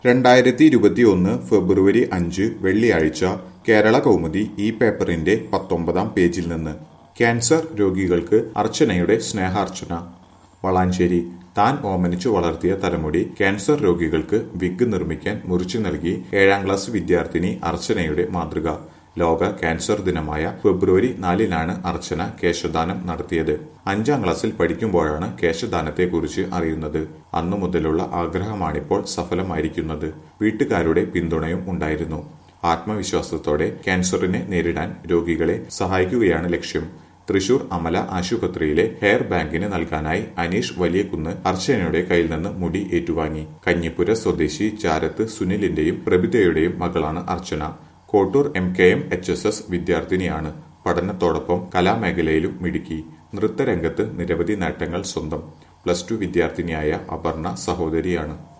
രണ്ടായിരത്തി ഇരുപത്തിയൊന്ന് ഫെബ്രുവരി അഞ്ച് വെള്ളിയാഴ്ച കേരള കൗമുദി ഈ പേപ്പറിന്റെ പത്തൊമ്പതാം പേജിൽ നിന്ന് ക്യാൻസർ രോഗികൾക്ക് അർച്ചനയുടെ സ്നേഹാർച്ചന വളാഞ്ചേരി താൻ ഓമനിച്ചു വളർത്തിയ തലമുടി ക്യാൻസർ രോഗികൾക്ക് വിഗ് നിർമ്മിക്കാൻ മുറിച്ചു നൽകി ഏഴാം ക്ലാസ് വിദ്യാർത്ഥിനി അർച്ചനയുടെ മാതൃക ലോക ക്യാൻസർ ദിനമായ ഫെബ്രുവരി നാലിനാണ് അർച്ചന കേശദാനം നടത്തിയത് അഞ്ചാം ക്ലാസ്സിൽ പഠിക്കുമ്പോഴാണ് കേശദാനത്തെക്കുറിച്ച് അറിയുന്നത് അന്നു മുതലുള്ള ആഗ്രഹമാണിപ്പോൾ സഫലമായിരിക്കുന്നത് വീട്ടുകാരുടെ പിന്തുണയും ഉണ്ടായിരുന്നു ആത്മവിശ്വാസത്തോടെ ക്യാൻസറിനെ നേരിടാൻ രോഗികളെ സഹായിക്കുകയാണ് ലക്ഷ്യം തൃശൂർ അമല ആശുപത്രിയിലെ ഹെയർ ബാങ്കിന് നൽകാനായി അനീഷ് വലിയകുന്ന് അർച്ചനയുടെ കയ്യിൽ നിന്ന് മുടി ഏറ്റുവാങ്ങി കഞ്ഞിപ്പുര സ്വദേശി ചാരത്ത് സുനിലിന്റെയും പ്രഭിതയുടെയും മകളാണ് Archana Kottoor M K M H S S വിദ്യാർത്ഥിനിയാണ് പഠനത്തോടൊപ്പം കലാമേഖലയിലും മിടുക്കി നൃത്തരംഗത്ത് നിരവധി നേട്ടങ്ങൾ സ്വന്തം പ്ലസ് ടു വിദ്യാർത്ഥിനിയായ അപർണ സഹോദരിയാണ്